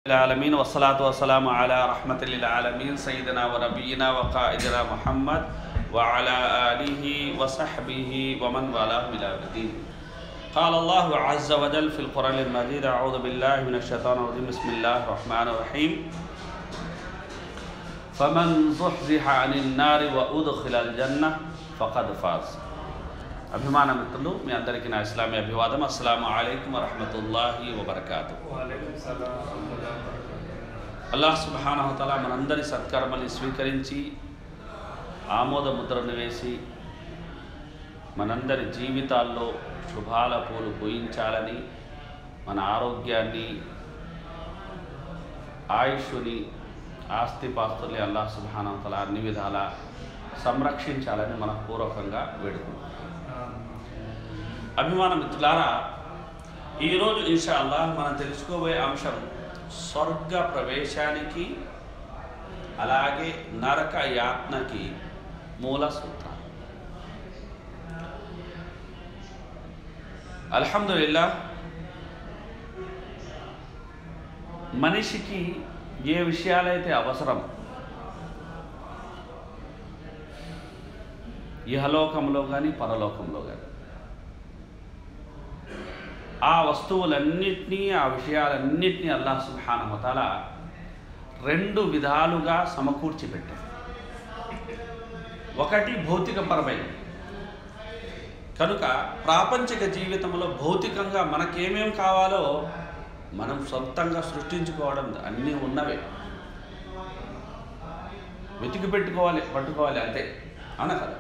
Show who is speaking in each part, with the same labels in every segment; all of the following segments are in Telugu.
Speaker 1: العالمين والصلاة والسلام على رحمة للعالمين سيدنا ونبينا وقائدنا محمد وعلى آله وصحبه ومن والاه إلى يوم الدين قال الله عز وجل في القرآن المجيد أعوذ بالله من الشيطان الرجيم بسم الله الرحمن الرحيم فمن زحزح عن النار وأدخل الجنة فقد فاز అభిమాన మిత్రులు మీ అందరికీ నా ఇస్లామీ అభివాదం అస్సలం అయికం వరహమతుల్లాహి వబర్కాతు అల్లాహ్ సుబానహతల మనందరి సత్కర్మల్ని స్వీకరించి ఆమోద ముద్రను వేసి మనందరి జీవితాల్లో శుభాల పూలు పూయించాలని మన ఆరోగ్యాన్ని ఆయుష్ని ఆస్తిపాస్తుల్ని అల్లాహ్ సుబానహతల అన్ని విధాలా సంరక్షించాలని మన పూర్వకంగా వేడుకుంటాం అభిమాన మిత్రులారా ఈరోజు ఇన్షా అల్లాహ్ మనం తెలుసుకోబోయే అంశం స్వర్గ ప్రవేశానికి అలాగే నరక యాత్నకి మూల సూత్రాలు అల్హమ్దుల్లా మనిషికి ఏ విషయాలైతే అవసరం ఇహలోకంలో కానీ పరలోకంలో కానీ ఆ వస్తువులన్నిటినీ ఆ విషయాలన్నిటినీ అల్లాహ్ సుబ్హానహుతాల రెండు విధాలుగా సమకూర్చి పెట్టారు ఒకటి భౌతికపరమైనది కనుక ప్రాపంచిక జీవితంలో భౌతికంగా మనకేమేం కావాలో మనం సొంతంగా సృష్టించుకోవడం అన్నీ ఉన్నవే వెతికి పెట్టుకోవాలి పట్టుకోవాలి అంతే అన కదా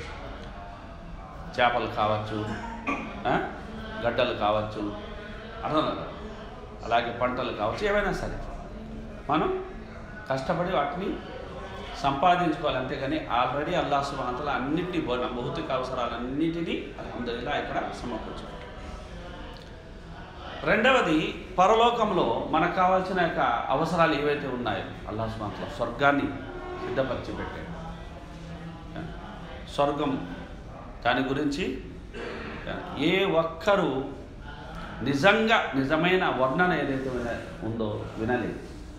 Speaker 1: చేపలు కావచ్చు ఆ? గడ్డలు కావచ్చు అర్థం కదా అలాగే పంటలు కావచ్చు ఏవైనా సరే మనం కష్టపడి వాటిని సంపాదించుకోవాలి అంతేగాని ఆల్రెడీ అల్లా సుబాంతల అన్నింటినీ బోన భౌతిక అవసరాలన్నిటినీ అల్హమ్దుల్లా ఇక్కడ సమకూర్చారు రెండవది పరలోకంలో మనకు కావాల్సిన యొక్క అవసరాలు ఏవైతే ఉన్నాయో అల్లా సుబాంతల స్వర్గాన్ని సిద్ధపరిచి పెట్టాడు స్వర్గం దాని గురించి ఏ ఒక్కరూ నిజంగా నిజమైన వర్ణన ఏదైతే విన- ఉందో వినలేదు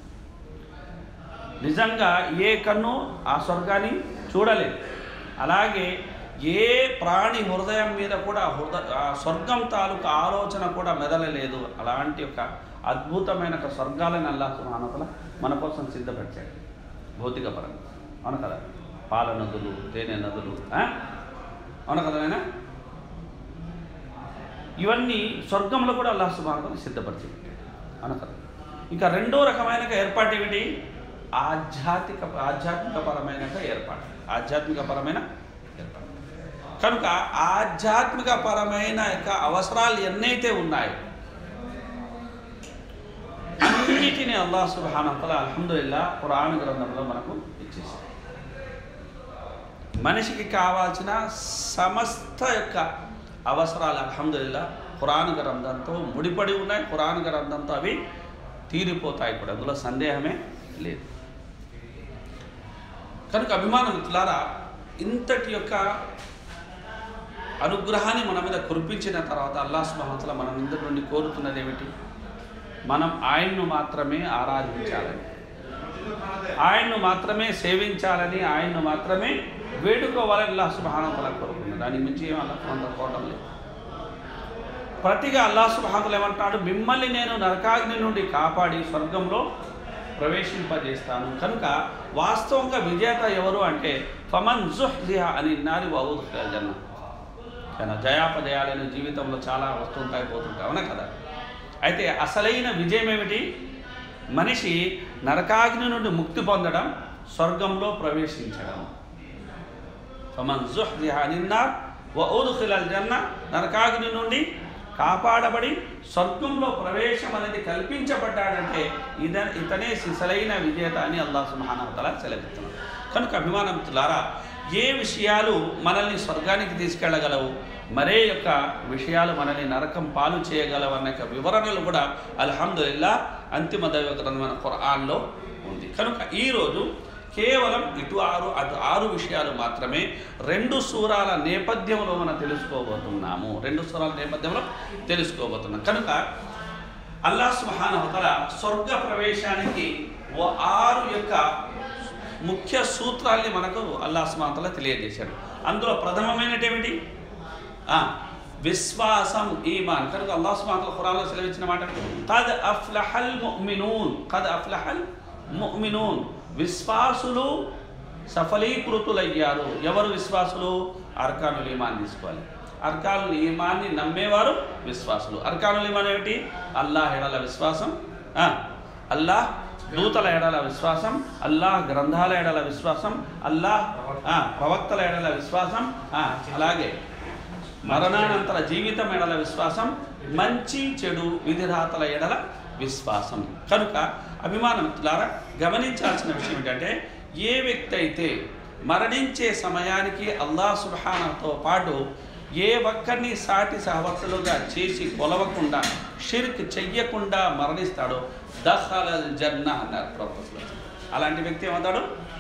Speaker 1: నిజంగా ఏ కన్ను ఆ స్వర్గాన్ని చూడలేదు అలాగే ఏ ప్రాణి హృదయం మీద కూడా హృదయ ఆ స్వర్గం తాలూకు ఆలోచన కూడా మెదలలేదు అలాంటి ఒక అద్భుతమైన ఒక స్వర్గాలను అల్లా సుహానతల మన కోసం సిద్ధపరిచాడు భౌతిక పరంగా అవును కదా పాల నదులు తేనె నదులు ఆ? అవును కదా నాయనా? ఇవన్నీ స్వర్గంలో కూడా అల్లాహ్ సుబాను సిద్ధపరిచి అవును కదా ఇంకా రెండో రకమైన ఏర్పాటు ఏమిటి ఆధ్యాత్మిక ఆధ్యాత్మిక పరమైన ఏర్పాటు ఆధ్యాత్మిక పరమైన ఏర్పాటు కనుక ఆధ్యాత్మిక పరమైన యొక్క అవసరాలు ఎన్నైతే ఉన్నాయో అన్నిటిని అల్లాహ్ సుబానతల అల్హమ్దుల్లా ఖురాన్ గ్రంథంలో మనకు ఇచ్చేసారు మనిషికి కావాల్సిన సమస్త యొక్క అవసరాలు అల్హమ్దుల్లా ఖురాన్ గ్రంథంతో ముడిపడి ఉన్నాయి ఖురాన్ గ్రంథంతో అవి తీరిపోతాయి కూడా అందులో సందేహమే లేదు కనుక అభిమాన మిత్రులారా ఇంతటి యొక్క అనుగ్రహాన్ని మన మీద కురిపించిన తర్వాత అల్లాహ్ సుబహతల మన అందరి నుండి కోరుతున్నది ఏమిటి మనం ఆయన్ను మాత్రమే ఆరాధించాలని ఆయన్ను మాత్రమే సేవించాలని ఆయన్ను మాత్రమే వేడుకోవాలని అల్లాహ్ సుబహానతల కోరుకున్నాడు దానికి మించి ఏం అల్లాహ్ కొంత కోవటం లేదు ప్రతిగా అల్లాహ్ సుబహానతలు ఏమంటాడు మిమ్మల్ని నేను నరకాగ్ని నుండి కాపాడి స్వర్గంలో ప్రవేశింపజేస్తాను కనుక వాస్తవంగా విజేత ఎవరు అంటే ఫమన్ జుహ్జిహ అని నారి వౌద్ జన్న కానీ జయాపజయాలైన జీవితంలో చాలా వస్తుంటాయి పోతుంటాయి అవునా కదా అయితే అసలైన విజయం ఏమిటి మనిషి నరకాగ్ని నుండి ముక్తి పొందడం స్వర్గంలో ప్రవేశించడం ఫమన్ జుహ్జిహ అనిన్నార్ వ ఉద్ఖిలల్ జన్న నరకాగ్ని నుండి కాపాడబడి స్వర్గంలో ప్రవేశం అనేది కల్పించబడ్డాడంటే ఇద ఇతనే సిసలైన విజేత అని అల్లాహ్ సుబ్హానహువతఆలా సెలవిస్తున్నాడు కనుక అభిమానంతులారా ఏ విషయాలు మనల్ని స్వర్గానికి తీసుకెళ్ళగలవు మరే యొక్క విషయాలు మనల్ని నరకం పాలు చేయగలవు అన్న యొక్క వివరణలు కూడా అల్హమ్దుల్లా అంతిమ దైవ గ్రంథమైన ఖురాన్లో ఉంది కనుక ఈరోజు కేవలం ఇటు ఆరు అటు ఆరు విషయాలు మాత్రమే రెండు సూరాల నేపథ్యంలో మనం తెలుసుకోబోతున్నాము రెండు సూరాల నేపథ్యంలో తెలుసుకోబోతున్నాం కనుక అల్లా సుహానవతల స్వర్గ ప్రవేశానికి ఓ ఆరు యొక్క ముఖ్య సూత్రాల్ని మనకు అల్లా సుహానతల తెలియజేశాడు అందులో ప్రథమమైనటి ఏమిటి ఆ, విశ్వాసం ఈమాన్ కనుక అల్లా సుహానతల ఖురాన్లో సెలవిచ్చిన మాట కద్ అఫ్లహల్ ముഅ్మినూన్ కద్ అఫ్లహల్ ముఅ్మినూన్ విశ్వాసులు సఫలీకృతులయ్యారు ఎవరు విశ్వాసులు అర్కానుల్ ఈమాన్ తీసుకోవాలి అర్కానుల్ ఈమాన్ని నమ్మేవారు విశ్వాసులు అర్కానుల్ ఈమాన్ ఏమిటి అల్లాహ్ ఎడల విశ్వాసం ఆ, అల్లాహ్ దూతల ఎడల విశ్వాసం అల్లాహ్ గ్రంథాల ఎడల విశ్వాసం అల్లాహ్ ఆ, ప్రవక్తల ఎడల విశ్వాసం ఆ, అలాగే మరణానంతర జీవితం ఎడల విశ్వాసం మంచి చెడు విధిరాతల ఎడల విశ్వాసం కనుక అభిమానమిత్రులారా గమనించాల్సిన విషయం ఏంటంటే ఏ వ్యక్తి అయితే మరణించే సమయానికి అల్లా సుబ్హానతో పాటు ఏ ఒక్కరిని సాటి సహవర్తులుగా చేసి కొలవకుండా షిర్క్ చెయ్యకుండా మరణిస్తాడో దఖలల్ జన్న అన్నారు ప్రొఫెసర్ అలాంటి వ్యక్తి ఏమవుతాడు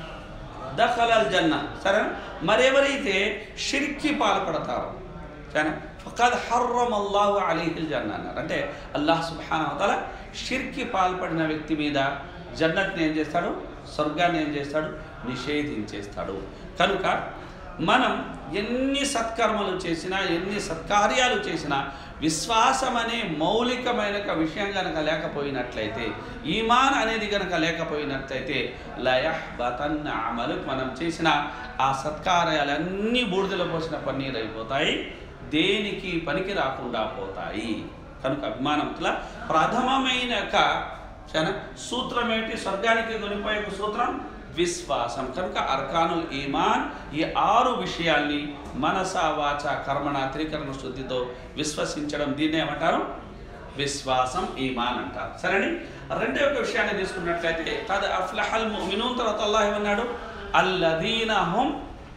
Speaker 1: దఖలల్ జన్న సరే మరెవరైతే షిర్కి పాల్పడతారో సరే ఫకద్ హర్రమ్ అల్లాహు అలీహిల్ జన్న అన్నారు అంటే అల్లాహ్ సుబ్హానహుతల షిర్కి పాల్పడిన వ్యక్తి మీద జన్నత్ని ఏం చేస్తాడు స్వర్గాన్ని ఏం చేస్తాడు నిషేధించేస్తాడు కనుక మనం ఎన్ని సత్కర్మలు చేసినా ఎన్ని సత్కార్యాలు చేసినా విశ్వాసం అనే మౌలికమైన ఒక విషయం కనుక లేకపోయినట్లయితే ఈమాన్ అనేది కనుక లేకపోయినట్లయితే లయహ్ బతన్ అమలు మనం చేసిన ఆ సత్కార్యాలన్నీ బూడిదలో పోసిన పన్నీరు అయిపోతాయి దేనికి పనికి రాకుండా పోతాయి కనుక అభిమానంతుల ప్రథమమైన ఒక చన సూత్రం ఏంటి స్వర్గానికి కొనిపోయే ఒక సూత్రం విశ్వాసం కనుక అర్కానుల్ ఈమాన్ ఈ ఆరు విషయాల్ని మనస వాచ కర్మణ త్రికరణ శుద్ధితో విశ్వసించడం దీన్ని ఏమంటారు విశ్వాసం ఈమాన్ అంటారు సరేని రెండో ఒక విషయాన్ని తీసుకున్నట్లయితే కద్ అఫ్లహల్ ముమినూన్ తర్వాత అల్లాహ్ ఏమన్నాడు అల్లదీన హుం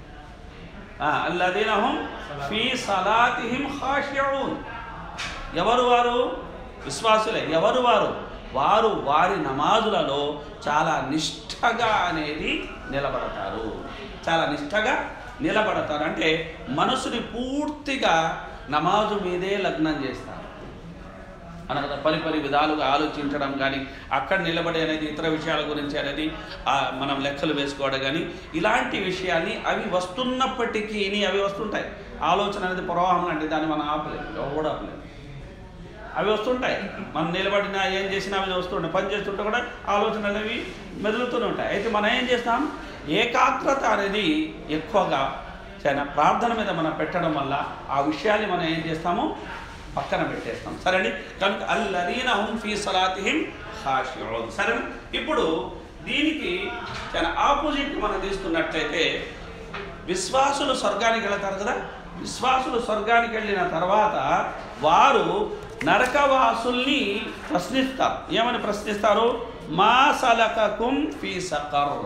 Speaker 1: ఆ, అల్లదీన హుం ఫీ సలాతిహిం ఖాషిఊన్ ఎవరు వారు విశ్వాసులే ఎవరు వారు వారు వారి నమాజులలో చాలా నిష్ఠగా అనేది నిలబడతారు చాలా నిష్ఠగా నిలబడతారు అంటే మనసుని పూర్తిగా నమాజు మీదే లగ్నం చేస్తారు అనగా పరి పరి విధాలుగా ఆలోచించడం కానీ అక్కడ నిలబడి అనేది ఇతర విషయాల గురించి అనేది ఆ, మనం లెక్కలు వేసుకోవడం కానీ ఇలాంటి విషయాన్ని అవి వస్తున్నప్పటికీ అవి వస్తుంటాయి ఆలోచన అనేది ప్రవాహం లాంటి దాన్ని మనం ఆపలేము ఎవరు కూడా ఆపలేము అవి వస్తుంటాయి మనం నిలబడినా ఏం చేసినా అవి వస్తుంటాయి పని చేస్తుంటే కూడా ఆలోచనలు అనేవి మెదులుతూనే ఉంటాయి అయితే మనం ఏం చేస్తాం ఏకాగ్రత అనేది ఎక్కువగా చాలా ప్రార్థన మీద మనం పెట్టడం వల్ల ఆ విషయాన్ని మనం ఏం చేస్తాము పక్కన పెట్టేస్తాం సరేండి కనుక అల్లరీన హుం ఫీ సలాతిహిం ఖాషిఊన్ సరే ఇప్పుడు దీనికి చాలా ఆపోజిట్ మనం తీసుకున్నట్లయితే విశ్వాసులు స్వర్గానికి వెళతారు కదా విశ్వాసులు స్వర్గానికి వెళ్ళిన తర్వాత వారు నరకవాసుల్ని ప్రశ్నిస్తారు ఏమని ప్రశ్నిస్తారు మా సలకకుం ఫీ సకర్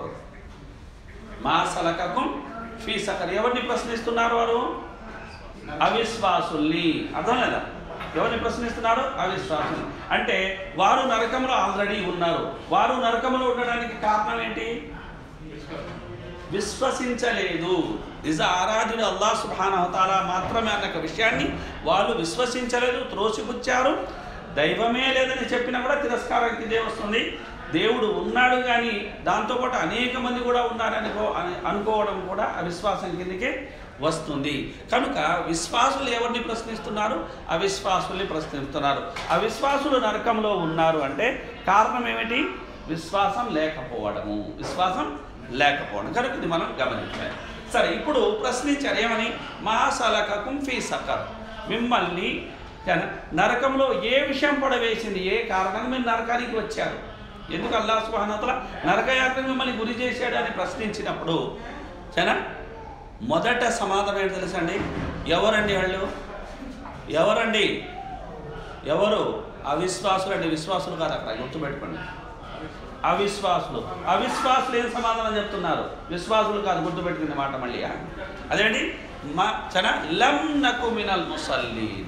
Speaker 1: మా సలకకుం ఫీ సకర్ ఎవరిని ప్రశ్నిస్తున్నారు వారు అవిశ్వాసుల్ని అర్థం లేదా ఎవరిని ప్రశ్నిస్తున్నారు అవిశ్వాసులు అంటే వారు నరకంలో ఆల్రెడీ ఉన్నారు వారు నరకంలో ఉండడానికి కారణం ఏంటి విశ్వసించలేదు నిజ ఆరాధుడు అల్లా సుభానవతాల మాత్రమే అన్న ఒక విషయాన్ని వాళ్ళు విశ్వసించలేదు త్రోసిపుచ్చారు దైవమే లేదని చెప్పినా కూడా తిరస్కారానికి ఇదే వస్తుంది దేవుడు ఉన్నాడు కానీ దాంతోపాటు అనేక మంది కూడా ఉన్నారని కో- అని అనుకోవడం కూడా అవిశ్వాసం కిందకే వస్తుంది కనుక విశ్వాసులు ఎవరిని ప్రశ్నిస్తున్నారు అవిశ్వాసుల్ని ప్రశ్నిస్తున్నారు అవిశ్వాసులు నరకంలో ఉన్నారు అంటే కారణం ఏమిటి విశ్వాసం లేకపోవడము విశ్వాసం లేకపోవడం కనుక ఇది మనం గమనించాలి సరే ఇప్పుడు ప్రశ్నించారు ఏమని మహాసలకకుం ఫీ సకర్ మిమ్మల్ని జన- నరకంలో ఏ విషయం పడవేసింది ఏ కారణంగా మీరు నరకానికి వచ్చారు ఎందుకు అల్లా సుహానతల నరకయాత్ర మిమ్మల్ని గురి చేశాడు అని ప్రశ్నించినప్పుడు సరేనా మొదట సమాధానం ఏంటి తెలుసండి ఎవరండి వాళ్ళు ఎవరండి ఎవరు అవిశ్వాసులు అండి విశ్వాసులు కాదు అక్కడ గుర్తుపెట్టుకోండి అవిశ్వాసులు అవిశ్వాసులు ఏం సమాధానం చెప్తున్నారు విశ్వాసులు కాదు గుర్తుపెట్టుకునే మాట మళ్ళీ అదేంటి మా చన లం నకు మినల్ ముసల్లీన్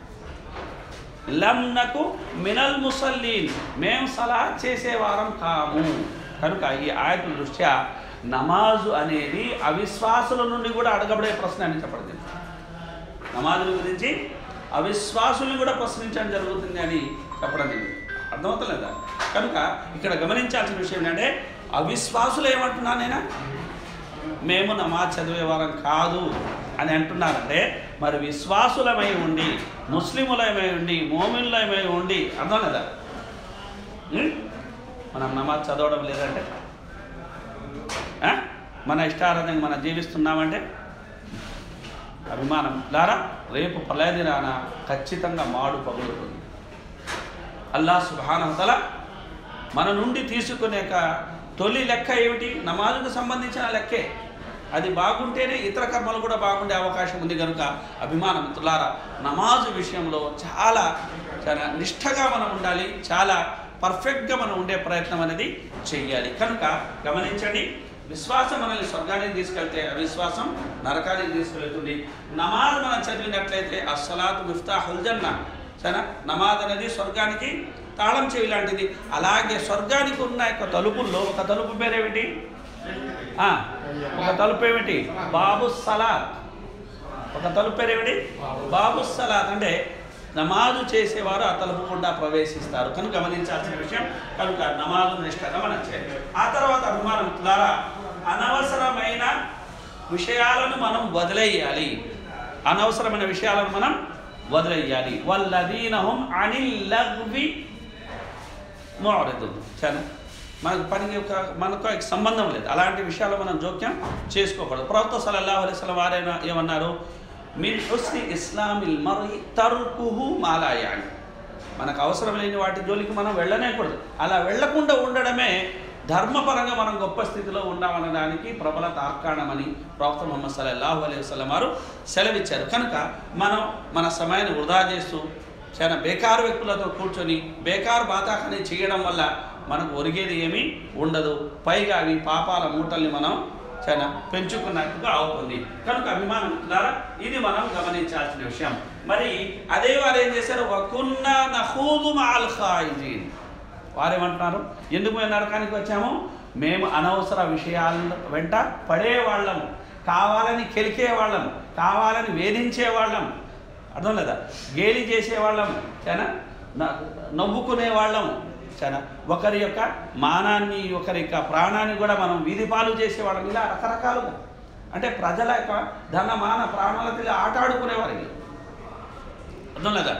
Speaker 1: లం నకు మినల్ ముసల్లీన్ మేము సలా చేసేవారం కాము కనుక ఈ ఆయతుల దృష్ట్యా నమాజు అనేది అవిశ్వాసుల నుండి కూడా అడగబడే ప్రశ్న అని చెప్పడం నమాజుల గురించి అవిశ్వాసుల్ని కూడా ప్రశ్నించడం జరుగుతుంది అని చెప్పడం జరిగింది అర్థమవుతలేదా కనుక ఇక్కడ గమనించాల్సిన విషయం ఏంటంటే అవిశ్వాసులు ఏమంటున్నా నేనా మేము నమాజ్ చదివే వారం కాదు అని అంటున్నారంటే మరి విశ్వాసులమై ఉండి ముస్లిములమై ఉండి మోమిన్లమై ఉండి అర్థం లేదా ఉం? మనం నమాజ్ చదవడం లేదంటే ఆ? మన ఇష్టారాధనగా మనం జీవిస్తున్నామంటే అభిమానం లారా రేపు ప్రళయ దినాన ఖచ్చితంగా మాడు పగులుతుంది అల్లా సుభానతల మన నుండి తీసుకునే ఒక తొలి లెక్క ఏమిటి నమాజుకు సంబంధించిన లెక్కే అది బాగుంటేనే ఇతర కర్మలు కూడా బాగుండే అవకాశం ఉంది కనుక అభిమానం మిత్రులారా నమాజు విషయంలో చాలా చాలా నిష్ఠగా మనం ఉండాలి చాలా పర్ఫెక్ట్గా మనం ఉండే ప్రయత్నం అనేది చెయ్యాలి కనుక గమనించండి విశ్వాసం మనల్ని స్వర్గానికి తీసుకెళ్తే అవిశ్వాసం నరకానికి తీసుకెళ్తుంది నమాజ్ మనం చదివినట్లయితే అస్సలాతు మిఫ్తాహుల్ జన్నా సరేనా నమాజ్ అనేది స్వర్గానికి తాళం చెవి లాంటిది అలాగే స్వర్గానికి ఉన్న యొక్క తలుపుల్లో ఒక తలుపు పేరేమిటి ఆ, ఒక తలుపు ఏమిటి బాబు సలాత్ ఒక తలుపు పేరేమిటి బాబు సలాత్ అంటే నమాజు చేసేవారు ఆ తలుపు గుండా ప్రవేశిస్తారు కనుక గమనించాల్సిన విషయం కనుక నమాజు నిష్ఠగా మనం చేయాలి ఆ తర్వాత అభిమానం ద్వారా అనవసరమైన విషయాలను మనం వదిలేయాలి అనవసరమైన విషయాలను మనం వదిలేయాలి వల్లదీనహం అనిల్ లగ్వి మోడదు చాలా మనకు పనికి ఒక మనకు ఒక సంబంధం లేదు అలాంటి విషయాలు మనం జోక్యం చేసుకోకూడదు ప్రవక్త సల్లల్లాహు అలైహి వసల్లం వారైనా ఏమన్నారు మిన్ హుస్ని ఇస్లామిల్ మరి తరుకుహు మాలాయాని మనకు అవసరం లేని వాటి జోలికి మనం వెళ్ళనేకూడదు అలా వెళ్లకుండా ఉండడమే ధర్మపరంగా మనం గొప్ప స్థితిలో ఉన్నామనడానికి ప్రబల తార్కాణమని ప్రవక్త ముహమ్మద్ సల్లల్లాహు అలైహి వసల్లం వారు సెలవిచ్చారు కనుక మనం మన సమయాన్ని వృధా చేస్తూ చాలా బేకారు వ్యక్తులతో కూర్చొని బేకారు బాతాఖాని చేయడం వల్ల మనకు ఒరిగేది ఏమీ ఉండదు పైగా అవి పాపాల మూటల్ని మనం చాలా పెంచుకున్నట్టుగా అవుతుంది కనుక అభిమానం ద్వారా ఇది మనం గమనించాల్సిన విషయం మరి అదే వారు ఏం చేశారు వకున్నా నహూదు మాల్ ఖాయిజీన్ వారేమంటున్నారు ఎందుకు మేము నరకానికి వచ్చాము మేము అనవసర విషయాల వెంట పడేవాళ్ళము కావాలని కెలికే వాళ్ళం కావాలని వేధించే వాళ్ళం అర్థం లేదా గేలి చేసేవాళ్ళం చాలా నవ్వుకునే వాళ్ళం చాలా ఒకరి యొక్క మానాన్ని ఒకరి యొక్క ప్రాణాన్ని కూడా మనం వీధి పాలు చేసేవాళ్ళం ఇలా రకరకాలుగా అంటే ప్రజల యొక్క ధన మాన ప్రాణాలతో ఇలా ఆట ఆడుకునేవారు వీళ్ళు. అర్థం లేదా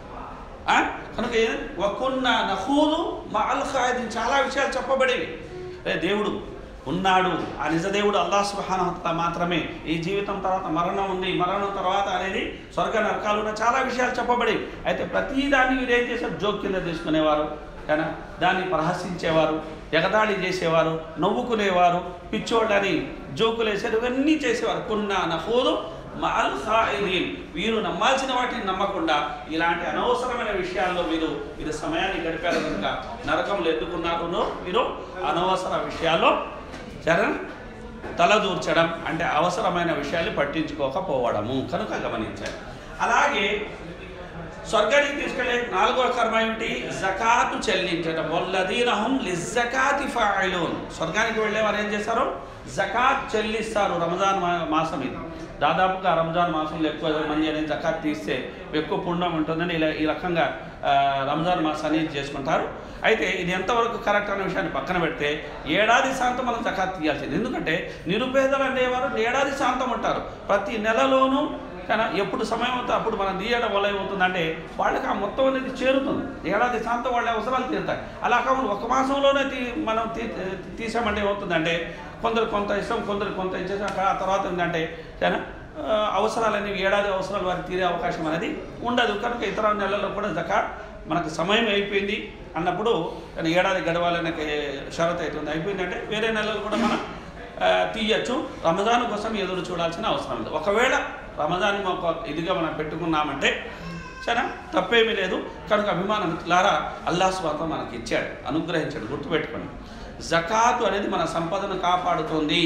Speaker 1: ఆ? కనుక ఏ- వకున్న నహూదు మాల్ ఖాయిదీన్ చాలా విషయాలు చెప్పబడేవి రే దేవుడు ఉన్నాడు ఆ నిజదేవుడు అల్లా సుహానహత మాత్రమే ఈ జీవితం తర్వాత మరణం ఉంది మరణం తర్వాత అనేది స్వర్గ నరకాలు ఉన్న చాలా విషయాలు చెప్పబడేవి అయితే ప్రతి దాన్ని వీరు ఏం చేశారు జోక్ కింద తీసుకునేవారు కానీ దాన్ని ప్రహసించేవారు ఎగతాళి చేసేవారు నవ్వుకునేవారు పిచ్చోళ్ళని జోకులు వేసేది ఇవన్నీ చేసేవారు కున్నా నహూదు మాల్ ఖాయిదీన్ వీరు నమ్మాల్సిన వాటిని నమ్మకుండా ఇలాంటి అనవసరమైన విషయాల్లో వీరు వీరు సమయాన్ని గడిపారు కనుక నరకంలో ఎందుకున్నారో వీరు అనవసర విషయాల్లో జర తలదూర్చడం అంటే అవసరమైన విషయాలు పట్టించుకోకపోవడము కనుక గమనించాలి అలాగే స్వర్గానికి తీసుకెళ్లే నాలుగో కర్మ ఏమిటి జకాతు చెల్లించడం వల్లదీనహం లిజకాతి ఫాయిలూన్ స్వర్గానికి వెళ్ళే వారు ఏం చేస్తారు జకాత్ చెల్లిస్తారు రంజాన్ మా- మాసం ఇది దాదాపుగా రంజాన్ మాసంలో ఎక్కువ మంది అనేది జకాత్ తీస్తే ఎక్కువ పుణ్యం ఉంటుందని ఇలా ఈ రకంగా ఆ, రంజాన్ మాసాన్ని చేసుకుంటారు అయితే ఇది ఎంతవరకు కరెక్ట్ అనే విషయాన్ని పక్కన పెడితే ఏడాది శాంతం మనం జకాత్ తీయాల్సింది ఎందుకంటే నిరుపేదలు అనేవారు ఏడాది శాంతం ఉంటారు ప్రతి నెలలోనూ కానీ ఎప్పుడు సమయం అవుతుందో అప్పుడు మనం తీయడం వల్ల ఏమవుతుందంటే వాళ్ళకి ఆ మొత్తం అనేది చేరుతుంది ఏడాది శాంతం వాళ్ళ అవసరాలు తీరుతాయి అలా కాకుండా ఒక మాసంలోనే తీ మనం తీ తీసామంటే ఏమవుతుందంటే కొందరు కొంత ఇష్టం కొందరు కొంత ఇచ్చేసి అక్కడ ఆ తర్వాత ఏంటంటే చాలా ఆ, అవసరాలన్నీ ఏడాది అవసరాలు వారికి తీరే అవకాశం అనేది ఉండదు కనుక ఇతర నెలల్లో కూడా జకా మనకు సమయం అయిపోయింది అన్నప్పుడు కానీ ఏడాది గడవాలనే షరత్ అవుతుంది అయిపోయిందంటే వేరే నెలలు కూడా మనం ఆ, తీయచ్చు రమజాన్ కోసం ఎదురు చూడాల్సిన అవసరం లేదు ఒకవేళ రమజాన్ ఒక ఇదిగా మనం పెట్టుకున్నామంటే సరే తప్పేమీ లేదు కనుక అభిమానం లారా అల్లా స్వాతం మనకి ఇచ్చాడు అనుగ్రహించాడు గుర్తుపెట్టుకోండి జకాతు అనేది మన సంపదను కాపాడుతుంది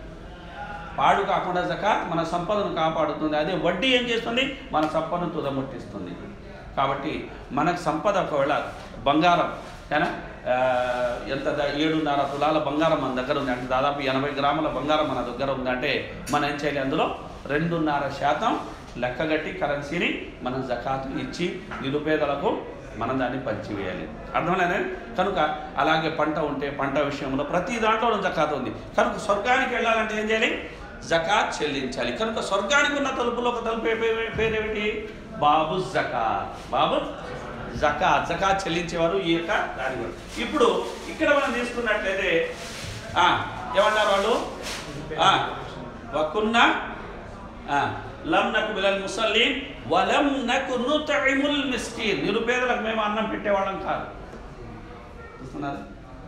Speaker 1: పాడు కాకుండా జకాత్ మన సంపదను కాపాడుతుంది అదే వడ్డీ ఏం చేస్తుంది మన సంపదను తుదముట్టిస్తుంది కాబట్టి మనకు సంపద ఒకవేళ బంగారం ఏనా ఆ, ఎంత ద- ఏడున్నర తులాల బంగారం మన దగ్గర ఉంది అంటే దాదాపు ఎనభై గ్రాముల బంగారం మన దగ్గర ఉందంటే మనం ఏం చేయాలి అందులో రెండున్నర శాతం లెక్కగట్టి కరెన్సీని మనం జకాతు ఇచ్చి నిరుపేదలకు మనం దాన్ని పంచివేయాలి అర్థమైనా కనుక అలాగే పంట ఉంటే పంట విషయంలో ప్రతి దాంట్లో జకాత్ ఉంది కనుక స్వర్గానికి వెళ్ళాలంటే ఏం చేయాలి జకాత్ చెల్లించాలి కనుక స్వర్గానికి ఉన్న తలుపులో ఒక తలుపు ఏ పే- పేరేమిటి బాబు జకాత్ బాబు జకాత్ జకాత్ చెల్లించేవారు ఈ యొక్క దాని గురించి ఇప్పుడు ఇక్కడ మనం తీసుకున్నట్లయితే ఆ, ఏమన్నారు వాళ్ళు ఆ, వకున్న ఆ, లం నకు బిలల్ ముసల్లీన్ వలం నకు నుతఇముల్ మిస్కీన్ నిరుపేదలకు మేము అన్నం పెట్టేవాళ్ళం కాదు చూస్తున్నారు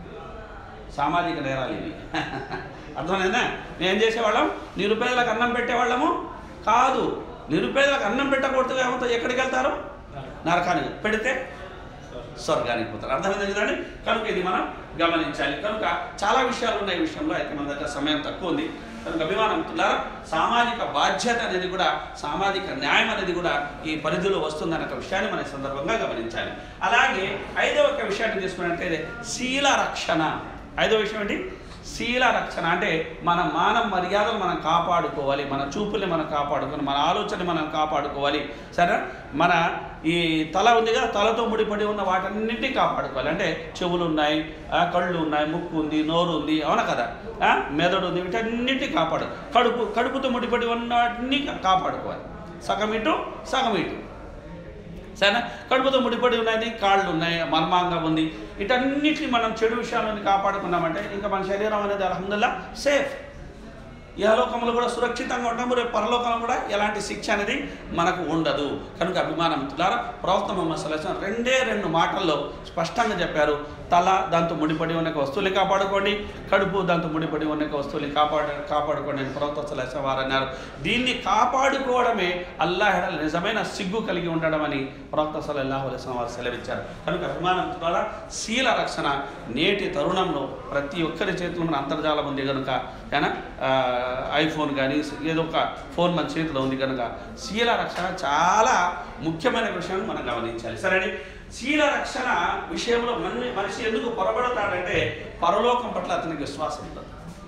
Speaker 1: సామాజిక నేరాలు ఇవి అర్థమైందా మేము ఏం చేసేవాళ్ళం నిరుపేదలకు అన్నం పెట్టేవాళ్ళము కాదు నిరుపేదలకు అన్నం పెట్టకూడదు ఏమంతా ఎక్కడికి వెళ్తారు నరకానికి పెడితే స్వర్గానికి పోతారు అర్థమైంది కదండి కనుక ఇది మనం గమనించాలి కనుక చాలా విషయాలు ఉన్నాయి ఈ విషయంలో అయితే మన దగ్గర సమయం తక్కువ ఉంది కనుక అభిమానం మిత్రులారా సామాజిక బాధ్యత అనేది కూడా సామాజిక న్యాయం అనేది కూడా ఈ పరిధిలో వస్తుందనే ఒక విషయాన్ని మన ఈ సందర్భంగా గమనించాలి అలాగే ఐదవ ఒక విషయాన్ని తీసుకున్నట్లయితే శీల రక్షణ ఐదవ విషయం ఏంటి శీల రక్షణ అంటే మన మానవ మర్యాదలు మనం కాపాడుకోవాలి మన చూపుల్ని మనం కాపాడుకోవాలి మన ఆలోచనని మనం కాపాడుకోవాలి సరే మన ఈ తల ఉంది కదా తలతో ముడిపడి ఉన్న వాటన్నింటినీ కాపాడుకోవాలి అంటే చెవులు ఉన్నాయి ఆ, కళ్ళు ఉన్నాయి ముక్కు ఉంది నోరు ఉంది అవునా కదా ఆ, మెదడు ఉంది వీటన్నింటినీ కాపాడు కడుపు కడుపుతో ముడిపడి ఉన్న వాటిని కాపాడుకోవాలి సగం ఇటు సగం ఇటు సరేనా కడుపుతో ముడిపడి ఉన్నది కాళ్ళు ఉన్నాయి మర్మాంగం ఉంది వీటన్నిటిని మనం చెడు విషయాలను కాపాడుకున్నామంటే ఇంకా మన శరీరం అనేది అలహమ్దుల్లా సేఫ్ ఇహలోకంలో కూడా సురక్షితంగా ఉంటాము రేపు పరలోకంలో కూడా ఎలాంటి శిక్ష అనేది మనకు ఉండదు కనుక అభిమానం మిత్రులారా ప్రవక్త మొహమ్మద్ సల్లాహం రెండే రెండు మాటల్లో స్పష్టంగా చెప్పారు తల దాంతో ముడిపడి ఉన్న వస్తువులు కాపాడుకోండి కడుపు దాంతో ముడిపడి ఉన్న వస్తువులు కాపాడు కాపాడుకోండి అని ప్రవక్త సల్లాహం వారు అన్నారు దీన్ని కాపాడుకోవడమే అల్లాహ్ నిజమైన సిగ్గు కలిగి ఉండడం అని ప్రవక్త సల్లల్లాహు అలైహి వారు సెలవిచ్చారు కనుక అభిమానం ద్వారా శీల రక్షణ నేటి తరుణంలో ప్రతి ఒక్కరి చేతిలో మన అంతర్జాలం ఉంది కనుక ఏనా ఆ, ఐఫోన్ కానీ ఏదో ఒక ఫోన్ మన చేతిలో ఉంది కనుక శీల రక్షణ చాలా ముఖ్యమైన విషయం మనం గమనించాలి సరే శీల రక్షణ విషయంలో మన మనిషి ఎందుకు పొరబడతాడంటే పరలోకం పట్ల అతనికి విశ్వాసం ఉంటుంది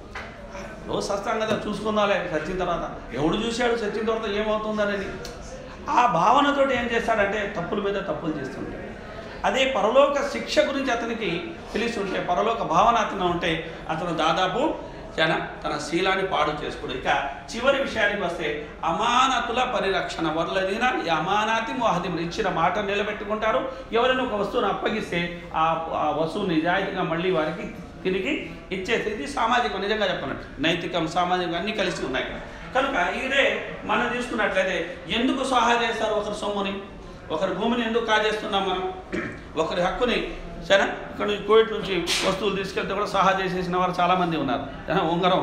Speaker 1: రోజు సస్తాం కదా చూసుకుందాలే చచ్చిన తర్వాత ఎవడు చూశాడు చచ్చిన తర్వాత ఏమవుతుందనేది ఆ భావనతోటి ఏం చేస్తాడంటే తప్పుల మీద తప్పులు చేస్తుంటాడు అదే పరలోక శిక్ష గురించి అతనికి తెలిసి ఉంటే పరలోక భావన అతను ఉంటే అతను దాదాపు జన తన శీలాన్ని పాడు చేసుకోడు ఇక చివరి విషయానికి వస్తే అమానతుల పరిరక్షణ వరలదిన ఈ అమానాతి మోహదిం ఇచ్చిన మాట నిలబెట్టుకుంటారు ఎవరైనా ఒక వస్తువును అప్పగిస్తే ఆ ఆ వస్తువు నిజాయితీగా మళ్ళీ వారికి తిరిగి ఇచ్చేది ఇది సామాజికం నిజంగా చెప్పినట్టు నైతికం సామాజికం అన్నీ కలిసి ఉన్నాయి ఇక్కడ కనుక ఇదే మనం తీసుకున్నట్లయితే ఎందుకు సహాయం చేస్తారు ఒకరి సొమ్ముని ఒకరి భూమిని ఎందుకు కాజేస్తున్నాం మనం ఒకరి హక్కుని సరే ఇక్కడ నుంచి కోవిడ్ నుంచి వస్తువులు తీసుకెళ్తే కూడా సహా చేసేసిన వారు చాలామంది ఉన్నారు సరేనా? ఉంగరం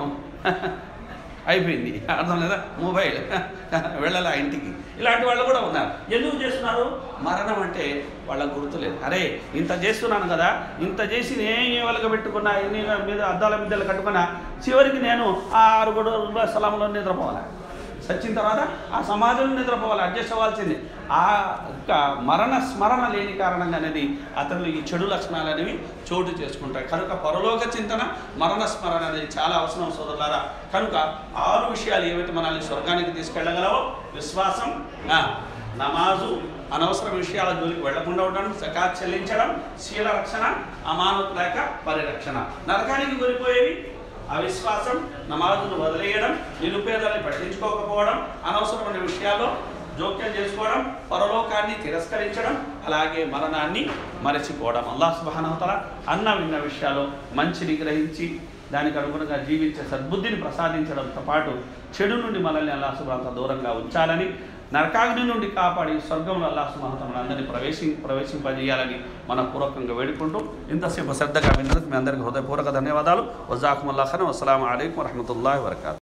Speaker 1: అయిపోయింది అర్థం లేదా మొబైల్ వెళ్ళాలి ఆ ఇంటికి ఇలాంటి వాళ్ళు కూడా ఉన్నారు ఎందుకు చేస్తున్నారు మరణం అంటే వాళ్ళకు గుర్తులేదు అరే ఇంత చేస్తున్నాను కదా ఇంత చేసి నేను వాళ్ళకి పెట్టుకున్నా ఎన్ని మీద అద్దాల మిద్దలు కట్టుకున్నా చివరికి నేను ఆ ఆరుగురు స్థలంలో నిద్రపోవాలి చచ్చిన తర్వాత ఆ సమాజంలో నిద్రపోవాలి అడ్జస్ట్ అవ్వాల్సింది ఆ యొక్క మరణ స్మరణ లేని కారణంగా అనేది అతను ఈ చెడు లక్షణాలు అనేవి చోటు చేసుకుంటాయి కనుక పరలోక చింతన మరణ స్మరణ అనేది చాలా అవసరం సోదరులారా కనుక ఆరు విషయాలు ఏవైతే మనల్ని స్వర్గానికి తీసుకెళ్ళగలవో విశ్వాసం ఆ, నమాజు అనవసర విషయాల జోలికి వెళ్లకుండా ఉండడం సకాత్ చెల్లించడం శీల రక్షణ అమానత లేక పరిరక్షణ నరకానికి గురిపోయేవి అవిశ్వాసం నమాజును వదిలేయడం నిరుపేదల్ని పట్టించుకోకపోవడం అనవసరమైన విషయాల్లో జోక్యం చేసుకోవడం పరలోకాన్ని తిరస్కరించడం అలాగే మరణాన్ని మరచిపోవడం అల్లాహ్ సుబానవతల అన్న విన్న విషయాలు మంచిని గ్రహించి దానికి అనుగుణంగా జీవించే సద్బుద్ధిని ప్రసాదించడంతో పాటు చెడు నుండి మనల్ని అల్లాహ్ సుబానత దూరంగా ఉంచాలని నరకాగ్ని నుండి కాపాడి స్వర్గంలో అల్లాహ్ సుబానత అందరినీ ప్రవేశి ప్రవేశింపజేయాలని మనపూర్వకంగా వేడుకుంటూ ఇంతసేపు శ్రద్ధగా విన్నందుకు మీ అందరికీ హృదయపూర్వక ధన్యవాదాలు వజాకుముల్లా ఖాన్ వసలాం అయికం వరహమూల వరకాతు